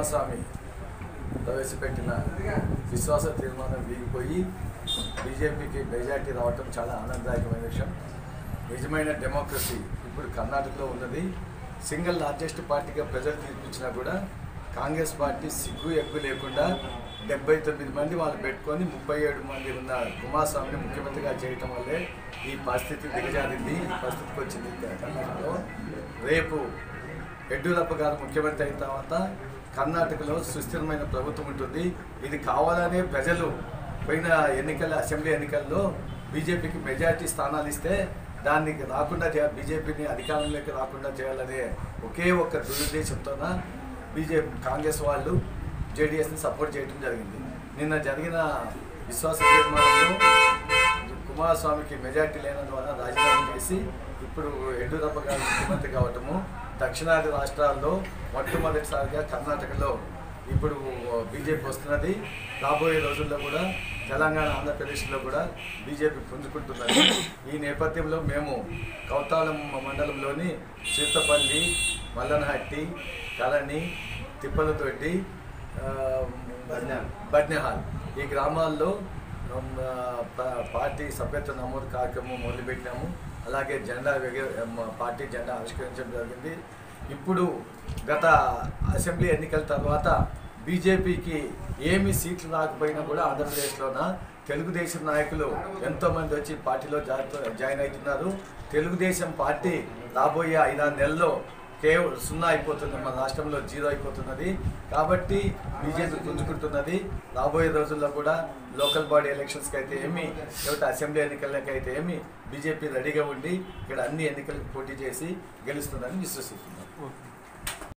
కుమారస్వామి ప్రవేశపెట్టిన విశ్వాస తీర్మానం వీగిపోయి బీజేపీకి మెజార్టీ రావటం చాలా ఆనందదాయకమైన విషయం నిజమైన డెమోక్రసీ ఇప్పుడు కర్ణాటకలో ఉన్నది సింగిల్ లార్జెస్ట్ పార్టీగా ప్రజలు తీర్పిచ్చినా కూడా కాంగ్రెస్ పార్టీ సిగ్గు ఎగ్గు లేకుండా డెబ్బై తొమ్మిది మంది వాళ్ళు పెట్టుకొని ముప్పై ఏడు మంది ఉన్న కుమారస్వామిని ముఖ్యమంత్రిగా చేయటం వల్లే ఈ పరిస్థితి దిగజారింది ఈ పరిస్థితికి వచ్చింది కర్ణాటకలో రేపు యడ్యూరప్ప గారు ముఖ్యమంత్రి అయిన తర్వాత కర్ణాటకలో సుస్థిరమైన ప్రభుత్వం ఉంటుంది ఇది కావాలనే ప్రజలు పోయిన ఎన్నికల అసెంబ్లీ ఎన్నికల్లో బీజేపీకి మెజారిటీ స్థానాలు ఇస్తే దాన్ని రాకుండా చేయాలి బీజేపీని అధికారంలోకి రాకుండా చేయాలనే ఒకే ఒక్క దురుద్దేశంతోన బీజేపీ కాంగ్రెస్ వాళ్ళు జేడీఎస్ని సపోర్ట్ చేయడం జరిగింది నిన్న జరిగిన విశ్వాస తీర్మానంలో కుమారస్వామికి మెజార్టీ లేనందువల్ల రాజీనామా చేసి ఇప్పుడు యడ్యూరప్ప గారు ముఖ్యమంత్రి కావటము దక్షిణాది రాష్ట్రాల్లో మొట్టమొదటిసారిగా కర్ణాటకలో ఇప్పుడు బీజేపీ వస్తున్నది రాబోయే రోజుల్లో కూడా తెలంగాణ ఆంధ్రప్రదేశ్లో కూడా బీజేపీ పుంజుకుంటున్నది ఈ నేపథ్యంలో మేము కౌతాలం మండలంలోని చిత్తపల్లి మల్లనహట్టి కలని తిప్పలతోటి ఆ, బడ్నెహాల్ ఈ గ్రామాల్లో ఉమ్, ఆ, ప- పార్టీ సభ్యత్వ నమోదు కార్యక్రమం మొదలుపెట్టినాము అలాగే జెండా ఎగ- ఎమ్, పార్టీ జెండా ఆవిష్కరించడం జరిగింది ఇప్పుడు గత అసెంబ్లీ ఎన్నికల తర్వాత బీజేపీకి ఏమి సీట్లు రాకపోయినా కూడా ఆంధ్రప్రదేశ్లోన తెలుగుదేశం నాయకులు ఎంతోమంది వచ్చి పార్టీలో జా- జాయిన్ అవుతున్నారు తెలుగుదేశం పార్టీ రాబోయే ఐదారు నెలల్లో కేవలం సున్నా అయిపోతుంది మన రాష్ట్రంలో జీరో అయిపోతున్నది కాబట్టి బీజేపీ పుంజుకుంటున్నది రాబోయే రోజుల్లో కూడా లోకల్ బాడీ ఎలక్షన్స్కి అయితే ఏమి లేకపోతే అసెంబ్లీ ఎన్నికలకి అయితే ఏమి బీజేపీ రెడీగా ఉండి ఇక్కడ అన్ని ఎన్నికలకు పోటీ చేసి గెలుస్తుందని విశ్వసిస్తున్నాం